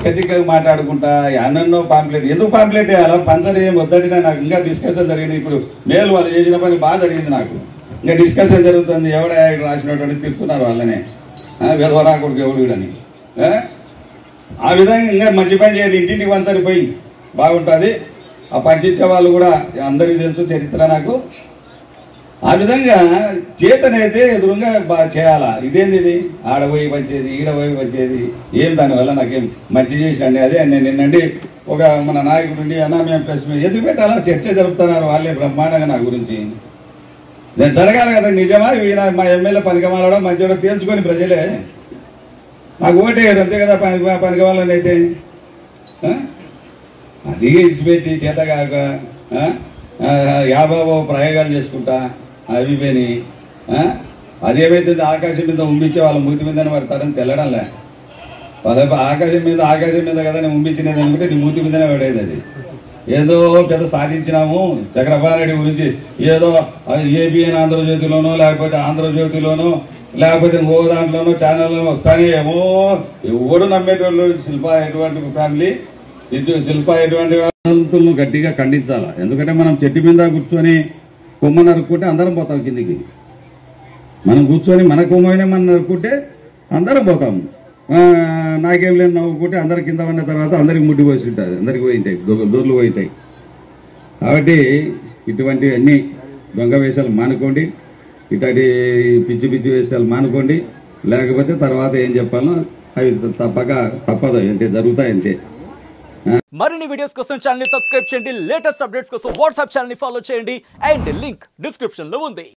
కతిగా మాట్లాడుకుంటా అన్నో పాంప్లెట్ ఎందుకు పాంప్లెట్ వేయాలా పంచర్ ఏం వద్దడినా నాకు ఇంకా డిస్కషన్ జరిగింది ఇప్పుడు మేలు వాళ్ళు చేసిన పని బాగా జరిగింది నాకు ఇంకా డిస్కషన్ జరుగుతుంది ఎవడ రాసినటువంటి తిరుగుతున్నారు వాళ్ళనే విధవరాకుడికి ఎవడు వీడని ఆ? ఆ విధంగా ఇంకా మంచి పని చేయాలి ఇంటింటికి వంతరి పోయి బాగుంటుంది ఆ పంచించే వాళ్ళు కూడా అందరికీ తెలుసు చరిత్ర నాకు ఆ విధంగా చేతనైతే ఎదురుగా బాగా చేయాలా ఇదేంది ఇది ఆడ పోయి వచ్చేది ఈడ పోయి వచ్చేది ఏం దానివల్ల నాకేం మంచి చేసినండి అదే నేను నిన్నండి ఒక మన నాయకుడు ఉండి అన్నా మేము ప్రెస్ మీట్ ఎందుకు పెట్టాలా చర్చ జరుపుతున్నారు వాళ్ళే బ్రహ్మాండంగా నా గురించి నేను జరగాలి కదా నిజమా ఈయన మా ఎమ్మెల్యే పనికమాలడం మంచిగా తేల్చుకొని ప్రజలే నాకు ఓటేయరు అంతే కదా పని పనికివాళ్ళని అయితే ఆ? అది ఇచ్చిపెట్టి చేతగాక ఆ? ఆ, యాబాబో ప్రయోగాలు చేసుకుంటా అవి పోయి అదేమైతే ఆకాశం మీద ఉంపించే వాళ్ళ మూతి మీద పడతారని తెల్లడంలే వాళ్ళ ఆకాశం మీద ఆకాశం మీద కదా నేను ఉంపించినది అనుకుంటే నీ మూతి మీదనే పడేది అది ఏదో పెద్ద సాధించినాము చక్రపాణి రెడ్డి గురించి ఏదో ఏబిఎన్ ఆంధ్రజ్యోతిలోనో లేకపోతే ఆంధ్రజ్యోతిలోనో లేకపోతే ఇంకో దాంట్లోనో ఛానల్లోనో వస్తానే ఏమో ఎవడు నమ్మేటోళ్ళు శిల్ప ఎటువంటి ఫ్యామిలీ శిల్ప- శిల్ప ఎటువంటి వాళ్ళను గట్టిగా ఖండించాలా ఎందుకంటే మనం చెట్టు మీద కూర్చొని కొమ్మ నరుక్కుంటే అందరం పోతాం కిందికి మనం కూర్చొని మన కొమ్మైన మనం నరుక్కుంటే అందరం పోతాం ఆ, నాకేం లేదు నవ్వుకుంటే అందరి కింద ఉన్న తర్వాత అందరికి ముడ్డి పోసి ఉంటుంది అందరికి పోయి ఉంటాయి దొ- దొర్లు పోయితాయి కాబట్టి ఇటువంటి అన్ని దొంగ వేషాలు మానుకోండి ఇట్లాంటి పిచ్చి పిచ్చి వేషాలు మానుకోండి లేకపోతే తర్వాత ఏం చెప్పాలో అవి తప్పక తప్పదు అంటే జరుగుతాయి అంతే మరిన్ని వీడియోస్ కోసం ఛానల్ ని సబ్స్క్రైబ్ చేయండి లేటెస్ట్ అప్డేట్స్ కోసం వాట్సాప్ ఛానల్ ని ఫాలో చేయండి అండ్ లింక్ డిస్క్రిప్షన్ లో ఉంది